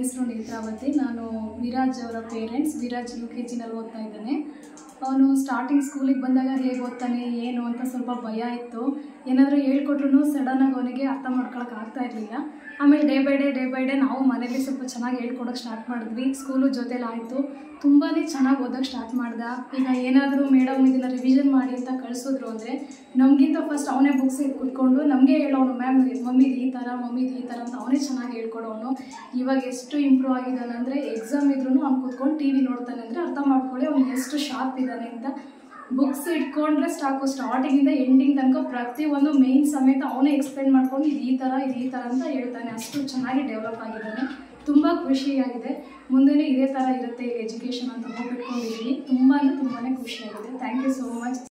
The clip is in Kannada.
ಹೆಸರು ನೇತ್ರಾವತಿ ನಾನು ವಿರಾಜ್ ಅವರ ಪೇರೆಂಟ್ಸ್ ವಿರಾಜ್ ಯು ಕೆ ಜಿನಲ್ಲಿ ಓದ್ತಾ ಇದ್ದಾನೆ ಅವನು ಸ್ಟಾರ್ಟಿಂಗ್ ಸ್ಕೂಲಿಗೆ ಬಂದಾಗ ಹೇಗೆ ಓದ್ತಾನೆ ಏನು ಅಂತ ಸ್ವಲ್ಪ ಭಯ ಇತ್ತು ಏನಾದರೂ ಹೇಳ್ಕೊಟ್ರು ಸಡನ್ನಾಗಿ ಅವನಿಗೆ ಅರ್ಥ ಮಾಡ್ಕೊಳಕ್ಕೆ ಆಗ್ತಾ ಇರಲಿಲ್ಲ ಆಮೇಲೆ day by day day by day ನಾವು ಮನೇಲಿ ಸ್ವಲ್ಪ ಚೆನ್ನಾಗಿ ಹೇಳ್ಕೊಡೋಕೆ ಸ್ಟಾರ್ಟ್ ಮಾಡಿದ್ವಿ ಸ್ಕೂಲು ಜೊತೇಲಿ ಆಯಿತು ತುಂಬಾ ಚೆನ್ನಾಗಿ ಓದೋಕ್ಕೆ ಸ್ಟಾರ್ಟ್ ಮಾಡ್ದ ಈಗ ಏನಾದರೂ ಮೇಡಮ್ ಇದನ್ನು ರಿವಿಷನ್ ಮಾಡಿ ಅಂತ ಕಳಿಸಿದ್ರು ಅಂದರೆ ನಮಗಿಂತ ಫಸ್ಟ್ ಅವನೇ ಬುಕ್ಸ್ ಕುತ್ಕೊಂಡು ನಮಗೆ ಹೇಳೋನು ಮ್ಯಾಮ್ ಮಮ್ಮಿ ಈ ಥರ ಮಮ್ಮಿ ಈ ಥರ ಅಂತ ಅವನೇ ಚೆನ್ನಾಗಿ ಹೇಳ್ಕೊಡೋನು ಇವಾಗ ಎಷ್ಟು ಇಂಪ್ರೂವ್ ಆಗಿದ್ದಾನೆ ಅಂದರೆ ಎಕ್ಸಾಮ್ ಇದ್ರೂ ಅವ್ನು ಕೂತ್ಕೊಂಡು ಟಿ ವಿ ನೋಡ್ತಾನೆ ಅಂದರೆ ಅರ್ಥ ಮಾಡ್ಕೊಳ್ಳಿ ಅವ್ನು ಎಷ್ಟು ಶಾರ್ಪ್ ಇದ್ದಾನೆ ಅಂತ ಬುಕ್ಸ್ ಇಟ್ಕೊಂಡ್ರೆ ಸಾಕು ಸ್ಟಾರ್ಟಿಂಗಿಂದ ಎಂಡಿಂಗ್ ತನಕ ಪ್ರತಿಯೊಂದು ಮೇಯ್ನ್ ಸಮೇತ ಅವನೇ ಎಕ್ಸ್ಪ್ಲೇನ್ ಮಾಡ್ಕೊಂಡು ಇದು ಈ ಥರ ಇದು ಈ ಥರ ಅಂತ ಹೇಳ್ತಾನೆ ಅಷ್ಟು ಚೆನ್ನಾಗಿ ಡೆವಲಪ್ ಆಗಿದ್ದಾನೆ ತುಂಬ ಖುಷಿಯಾಗಿದೆ ಮುಂದೆನೂ ಇದೇ ಥರ ಇರುತ್ತೆ ಎಜುಕೇಷನ್ ಅಂತ ಹೋಗ್ಬಿಟ್ಕೊಂಡಿದ್ದೀವಿ ತುಂಬ ಅಂದರೆ ತುಂಬಾ ಖುಷಿಯಾಗಿದೆ ಥ್ಯಾಂಕ್ ಯು ಸೋ ಮಚ್